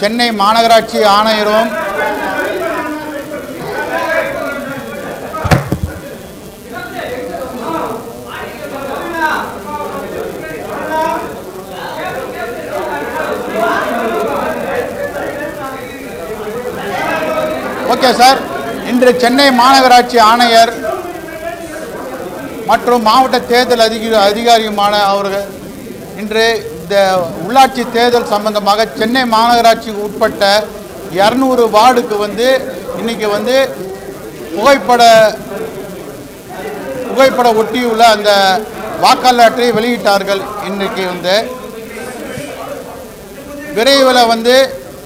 சென்னை மாநகராட்சி ஆணையரும் okay sir இன்று சென்னை மாநகராட்சி ஆணையர் மற்றும் மாவட்ட தேர்தல் அதிக அதிகாரியுமான அவர்கள் இன்று இந்த உள்ளாட்சி தேர்தல் சம்பந்தமாக சென்னை மாநகராட்சிக்கு உட்பட்ட இரநூறு வார்டுக்கு வந்து இன்னைக்கு வந்து புகைப்பட புகைப்பட ஒட்டியுள்ள அந்த வாக்காளர் அட்டையை வெளியிட்டார்கள் இன்னைக்கு வந்து விரைவில் வந்து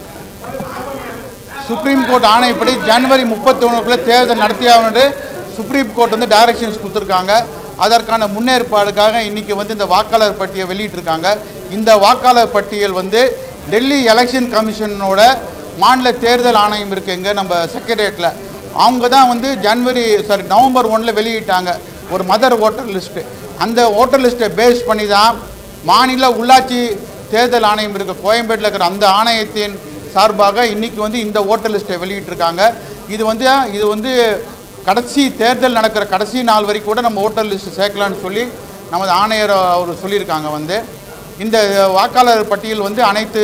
சுப்ரீம் கோர்ட் ஆணைப்படி ஜனவரி முப்பத்தி ஒன்றுக்குள்ளே தேர்தல் நடத்தியாகணும் என்று சுப்ரீம் கோர்ட் வந்து டைரக்ஷன்ஸ் கொடுத்துருக்காங்க அதற்கான முன்னேற்பாடுக்காக இன்னைக்கு வந்து இந்த வாக்காளர் பட்டியலை வெளியிட்டிருக்காங்க இந்த வாக்காளர் பட்டியல் வந்து டெல்லி எலெக்ஷன் கமிஷனோட மாநில தேர்தல் ஆணையம் இருக்கு இங்கே நம்ம செக்ரட்டேரியட்டில் அவங்க தான் வந்து ஜனவரி சாரி நவம்பர் ஒன்றில் வெளியிட்டாங்க ஒரு மதர் ஓட்டர் லிஸ்ட்டு அந்த ஓட்டர் லிஸ்ட்டை பேஸ் பண்ணி தான் மாநில உள்ளாட்சி தேர்தல் ஆணையம் இருக்க கோயம்பேட்டில் இருக்கிற அந்த ஆணையத்தின் சார்பாக இன்னைக்கு வந்து இந்த ஓட்டர் லிஸ்ட்டை வெளியிட்டிருக்காங்க இது வந்து இது வந்து கடைசி தேர்தல் நடக்கிற கடைசி நாள் வரைக்கும் கூட நம்ம ஓட்டர் லிஸ்ட் சேர்க்கலாம்னு சொல்லி நமது ஆணையர் அவர் சொல்லியிருக்காங்க வந்து இந்த வாக்காளர் பட்டியல் வந்து அனைத்து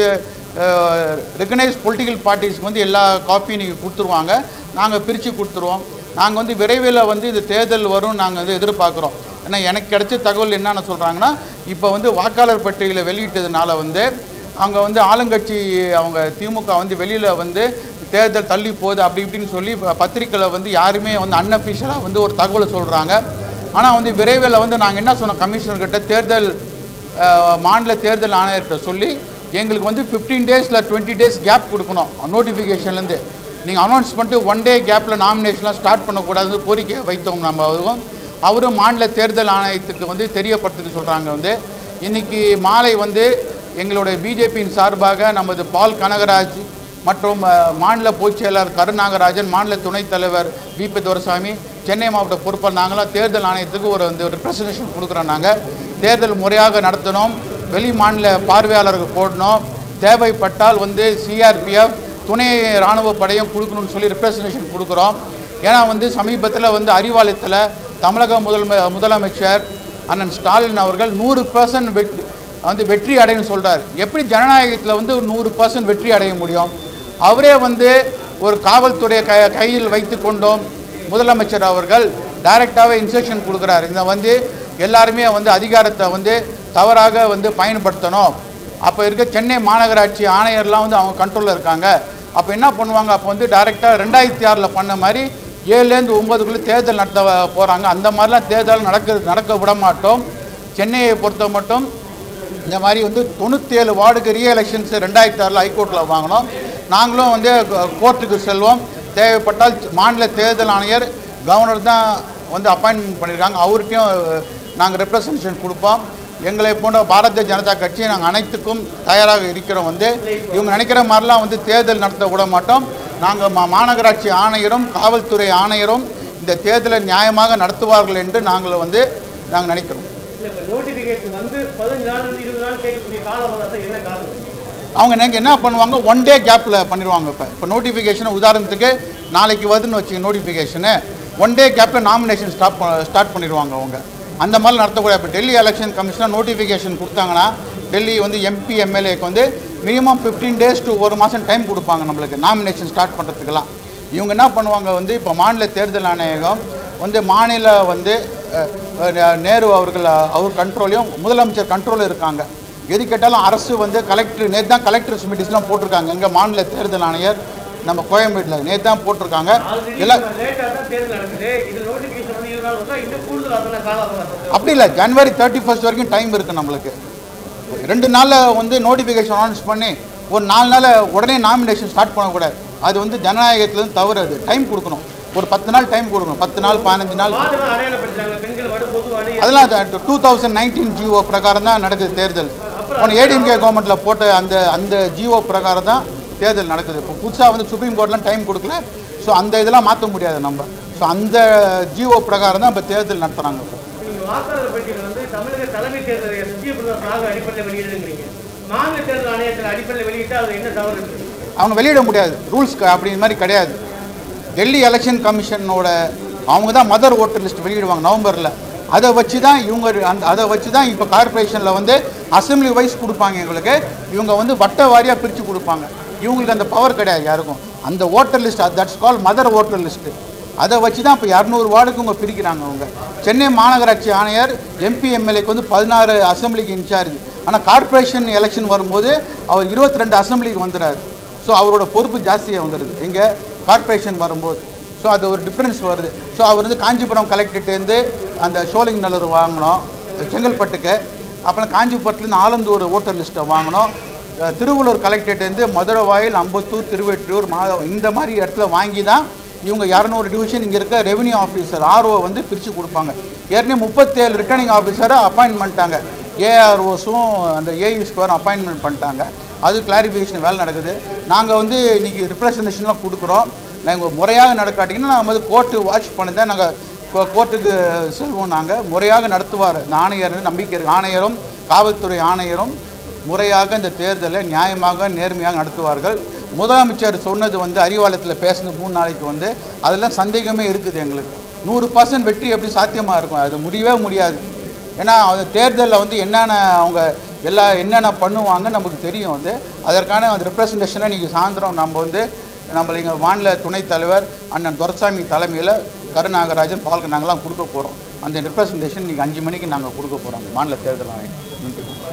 ரெகனைஸ் பொலிட்டிக்கல் பார்ட்டிஸ்க்கு வந்து எல்லா காப்பியும் நீங்கள் கொடுத்துருவாங்க நாங்கள் பிரித்து கொடுத்துருவோம் நாங்கள் வந்து விரைவில் வந்து இது தேர்தல் வரும் நாங்கள் வந்து எதிர்பார்க்குறோம் ஏன்னா எனக்கு கிடைச்ச தகவல் என்னென்ன சொல்கிறாங்கன்னா இப்போ வந்து வாக்காளர் பட்டியலை வெளியிட்டதுனால வந்து அவங்க வந்து ஆளுங்கட்சி அவங்க திமுக வந்து வெளியில் வந்து தேர்தல் தள்ளி போகுது அப்படி இப்படின்னு சொல்லி பத்திரிக்கையில் வந்து யாருமே வந்து அன்அஃபிஷியலாக வந்து ஒரு தகவலை சொல்கிறாங்க ஆனால் வந்து விரைவில் வந்து நாங்கள் என்ன சொன்னோம் கமிஷனர்கிட்ட தேர்தல் அஹ், மாநில தேர்தல் ஆணையர்கிட்ட சொல்லி எங்களுக்கு வந்து ஃபிஃப்டீன் டேஸில் டுவெண்ட்டி டேஸ் கேப் கொடுக்கணும் நோட்டிஃபிகேஷன்லேருந்து நீங்கள் அனௌன்ஸ் பண்ணிட்டு ஒன் டே கேப்பில் நாமினேஷன்லாம் ஸ்டார்ட் பண்ணக்கூடாதுன்னு கோரிக்கை வைத்தோம் நம்ம அவரும் அவரும் மாநில தேர்தல் ஆணையத்துக்கு வந்து தெரியப்படுத்துக்க சொல்கிறாங்க வந்து இன்னைக்கு மாலை வந்து எங்களுடைய பிஜேபியின் சார்பாக நமது பால் கனகராஜ் மற்றும் அஹ், மாநில பொதுச் செயலாளர் கருநாகராஜன் மாநில துணைத் தலைவர் விபி துரசாமி சென்னை மாவட்ட பொறுப்பாளர் நாங்களாம் தேர்தல் ஆணையத்துக்கு ஒரு வந்து ஒரு ரெப்ரசன்டேஷன் கொடுக்குறோம் நாங்கள் தேர்தல் முறையாக நடத்தணும் வெளி மாநில பார்வையாளர்கள் போடணும் தேவைப்பட்டால் வந்து சிஆர்பிஎஃப் துணை இராணுவ படையும் கொடுக்கணும்னு சொல்லி ரெப்ரசன்டேஷன் கொடுக்குறோம் ஏன்னா வந்து சமீபத்தில் வந்து அறிவாலயத்தில் தமிழக முதல்ம முதலமைச்சர் அண்ணன் ஸ்டாலின் அவர்கள் நூறு பர்சன்ட் வெற்றி வந்து வெற்றி அடையணும்னு சொல்கிறார் எப்படி ஜனநாயகத்தில் வந்து நூறு பர்சன்ட் வெற்றி அடைய முடியும் அவரே வந்து ஒரு காவல்துறையை க கையில் வைத்து கொண்டோம் முதலமைச்சர் அவர்கள் டைரெக்டாகவே இன்ஸ்ட்ரக்ஷன் கொடுக்குறாரு இந்த வந்து எல்லாருமே வந்து அதிகாரத்தை வந்து தவறாக வந்து பயன்படுத்தணும் அப்போ இருக்க சென்னை மாநகராட்சி ஆணையர்லாம் வந்து அவங்க கண்ட்ரோலில் இருக்காங்க அப்போ என்ன பண்ணுவாங்க அப்போ வந்து டைரெக்டாக ரெண்டாயிரத்தி ஆறில் பண்ண மாதிரி ஏழுலேருந்து ஒம்பதுக்குள்ளே தேர்தல் நடத்த போகிறாங்க அந்த மாதிரிலாம் தேர்தல் நடக்க நடக்க விட மாட்டோம் சென்னையை பொறுத்த மட்டும் இந்த மாதிரி வந்து தொண்ணூற்றேழு வார்டுக்கு ரீ எலெக்ஷன்ஸ் ரெண்டாயிரத்தி ஆறில் ஹைகோர்ட்டில் வாங்கினோம் நாங்களும் வந்து கோர்ட்டுக்கு செல்வோம் தேவைப்பட்டால் மாநில தேர்தல் ஆணையர் கவர்னர் தான் வந்து அப்பாயின்மெண்ட் பண்ணியிருக்காங்க அவர்கிட்டையும் நாங்கள் ரெப்ரசன்டேஷன் கொடுப்போம் எங்களை போன்ற பாரதிய ஜனதா கட்சி நாங்கள் அனைத்துக்கும் தயாராக இருக்கிறோம் வந்து இவங்க நினைக்கிற மாதிரிலாம் வந்து தேர்தல் நடத்த விட மாட்டோம் நாங்கள் மா மாநகராட்சி ஆணையரும் காவல்துறை ஆணையரும் இந்த தேர்தலை நியாயமாக நடத்துவார்கள் என்று நாங்கள் வந்து நாங்கள் நினைக்கிறோம் இல்ல இப்ப நோட்டிபிகேஷன் வந்து பதினஞ்சு நாள் இருந்து இருபது நாள் கேட்கக்கூடிய கால அவகாசம் என்ன காரணம் அவங்க நீங்கள் என்ன பண்ணுவாங்க ஒன் டே கேப்பில் பண்ணிடுவாங்க இப்போ இப்போ நோட்டிஃபிகேஷன் உதாரணத்துக்கு நாளைக்கு வருதுன்னு வச்சுங்க நோட்டிஃபிகேஷனு ஒன் டே கேப்பில் நாமினேஷன் ஸ்டாப் ஸ்டார்ட் பண்ணிடுவாங்க அவங்க அந்த மாதிரி நடத்தக்கூடாது இப்போ டெல்லி எலெக்ஷன் கமிஷனர் நோட்டிஃபிகேஷன் கொடுத்தாங்கன்னா டெல்லி வந்து எம்பி எம்எல்ஏக்கு வந்து மினிமம் ஃபிஃப்டீன் டேஸ் டு ஒரு மாதம் டைம் கொடுப்பாங்க நம்மளுக்கு நாமினேஷன் ஸ்டார்ட் பண்ணுறதுக்கெல்லாம் இவங்க என்ன பண்ணுவாங்க வந்து இப்போ மாநில தேர்தல் ஆணையகம் வந்து மாநில வந்து அஹ், அஹ், நேரு அவர்கள் அஹ், அவர் கண்ட்ரோலையும் முதலமைச்சர் கண்ட்ரோலில் இருக்காங்க எது கேட்டாலும் அரசு வந்து கலெக்டர் நேற்று தான் கலெக்டர்ஸ் மீட்டிங்ஸ்லாம் போட்டிருக்காங்க எங்கள் மாநில தேர்தல் ஆணையர் நம்ம கோயம்பேட்டில் நேற்று தான் போட்டிருக்காங்க எல்லாம் லேட்டாக தான் தேர்தல் நடக்குது இது நோட்டிபிகேஷன் வந்து இருபது நாள் வந்தா இன்னும் கூடுதல் அதெல்லாம் கால அவகாசம் அப்படி இல்லை ஜனவரி தேர்ட்டி ஃபர்ஸ்ட் வரைக்கும் டைம் இருக்குது நம்மளுக்கு ரெண்டு நாளில் வந்து நோட்டிஃபிகேஷன் அனௌன்ஸ் பண்ணி ஒரு நாலு நாள் உடனே நாமினேஷன் ஸ்டார்ட் பண்ணக்கூடாது அது வந்து ஜனநாயகத்துலேருந்து தவறு அது டைம் கொடுக்கணும் ஒரு பத்து நாள் டைம் கொடுக்கணும் பத்து நாள் பதினஞ்சு நாள் வார்டுலாம் அடையாளப்படுத்துறாங்க பெண்கள் வார்டு பொது வார்டு அதெல்லாம் டூ தௌசண்ட் நைன்டீன் ஜிஓ பிரகாரம் தான் நடக்குது தேர்தல் ஒன்று ஏடிஎம்கே கவர்மெண்ட்டில் போட்ட அந்த அந்த ஜிஓ பிரகாரம் தான் தேர்தல் நடக்குது இப்போ புதுசாக வந்து சுப்ரீம் கோர்ட்லாம் டைம் கொடுக்கல ஸோ அந்த இதெல்லாம் மாற்ற முடியாது நம்ம ஸோ அந்த ஜிஓ பிரகாரம் தான் இப்போ தேர்தல் நடத்துகிறாங்க இப்போ நீங்க வாக்காளர் பட்டியல் வந்து தமிழக தலைமை தேர்தல் எஸ்பி சாக அடிப்படையில் வெளியிடுங்கிறீங்க மாநில தேர்தல் ஆணையத்தில் அடிப்படையில் வெளியிட்டா அது என்ன தவறு இருக்கு அவங்க வெளியிட முடியாது ரூல்ஸ் அப்படிங்கிற மாதிரி கிடையாது டெல்லி எலெக்ஷன் கமிஷனோட அவங்க தான் மதர் ஓட்டர் லிஸ்ட் வெளியிடுவாங்க நவம்பரில் அதை வச்சு தான் இவங்க அந்த அதை வச்சு தான் இப்போ கார்ப்பரேஷனில் வந்து அசெம்பிளி வைஸ் கொடுப்பாங்க எங்களுக்கு இவங்க வந்து வட்ட வாரியாக பிரித்து கொடுப்பாங்க இவங்களுக்கு அந்த பவர் கிடையாது யாருக்கும் அந்த voter list that's call mother voter list அதை வச்சு தான் இப்போ இரநூறு வார்டுக்கு இவங்க பிரிக்கிறாங்க அவங்க சென்னை மாநகராட்சி ஆணையர் எம்பி எம்எல்ஏக்கு வந்து பதினாறு அசெம்பிளிக்கு இன்சார்ஜ் ஆனால் கார்ப்பரேஷன் எலெக்ஷன் வரும்போது அவர் இருபத்தி ரெண்டு அசெம்பிளிக்கு வந்துடுறாரு ஸோ அவரோட பொறுப்பு ஜாஸ்தியாக வந்துடுது எங்கே கார்ப்பரேஷன் வரும்போது ஸோ அது ஒரு டிஃப்ரென்ஸ் வருது ஸோ அவர் வந்து காஞ்சிபுரம் கலெக்டர்ட்டேருந்து அந்த ஷோலிங் நல்லூர் வாங்கினோம் செங்கல்பட்டுக்கு அப்புறம் காஞ்சிபுரத்துலேருந்து ஆலந்தூர் ஓட்டர் லிஸ்ட்டை வாங்கினோம் அஹ் திருவள்ளூர் கலெக்டரேட்லேருந்து மதுரை வாயில் அம்பத்தூர் திருவெற்றியூர் மா இந்த மாதிரி இடத்துல வாங்கி தான் இவங்க இரநூறு டிவிஷன் இங்கே இருக்க ரெவென்யூ ஆஃபீஸர் ஆர்ஓ வந்து பிரித்து கொடுப்பாங்க ஏற்கனவே முப்பத்தேழு ரிட்டர்னிங் ஆஃபீஸரை அப்பாயின்ட் பண்ணிட்டாங்க ஏஆர்ஓஸும் அந்த ஏஇஸ்க்கு அப்பாயின்மெண்ட் பண்ணிட்டாங்க அது கிளாரிஃபிகேஷன் வேலை நடக்குது நாங்கள் வந்து இன்றைக்கி ரிப்ரசன்டேஷன்லாம் கொடுக்குறோம் நாங்கள் முறையாக நடக்காட்டிங்கன்னா நாங்கள் வந்து கோர்ட்டு வாட்ச் பண்ணி தான் நாங்கள் கோர்ட்டுக்கு செல்வோம் நாங்கள் முறையாக நடத்துவார் இந்த ஆணையர் நம்பிக்கை இருக்கு ஆணையரும் காவல்துறை ஆணையரும் முறையாக இந்த தேர்தலை நியாயமாக நேர்மையாக நடத்துவார்கள் முதலமைச்சர் சொன்னது வந்து அறிவாலயத்தில் பேசினது மூணு நாளைக்கு வந்து அதெல்லாம் சந்தேகமே இருக்குது எங்களுக்கு நூறு பர்சன்ட் வெற்றி எப்படி சாத்தியமாக இருக்கும் அது முடியவே முடியாது ஏன்னா அந்த தேர்தலில் வந்து என்னென்ன அவங்க எல்லா என்னென்ன பண்ணுவாங்க நமக்கு தெரியும் வந்து அதற்கான அந்த ரெப்ரசன்டேஷனை இன்றைக்கி சாயந்தரம் நம்ம வந்து நம்ம எங்கள் மாநில துணைத் தலைவர் அண்ணன் துரசாமி தலைமையில் கருநாகராஜன் பால்க நாங்களாம் கொடுக்க போகிறோம் அந்த ரெப்ரசன்டேஷன் இன்றைக்கி அஞ்சு மணிக்கு நாங்கள் கொடுக்க போகிறோம் மாநில தேர்தல் ஆணையம் நன்றி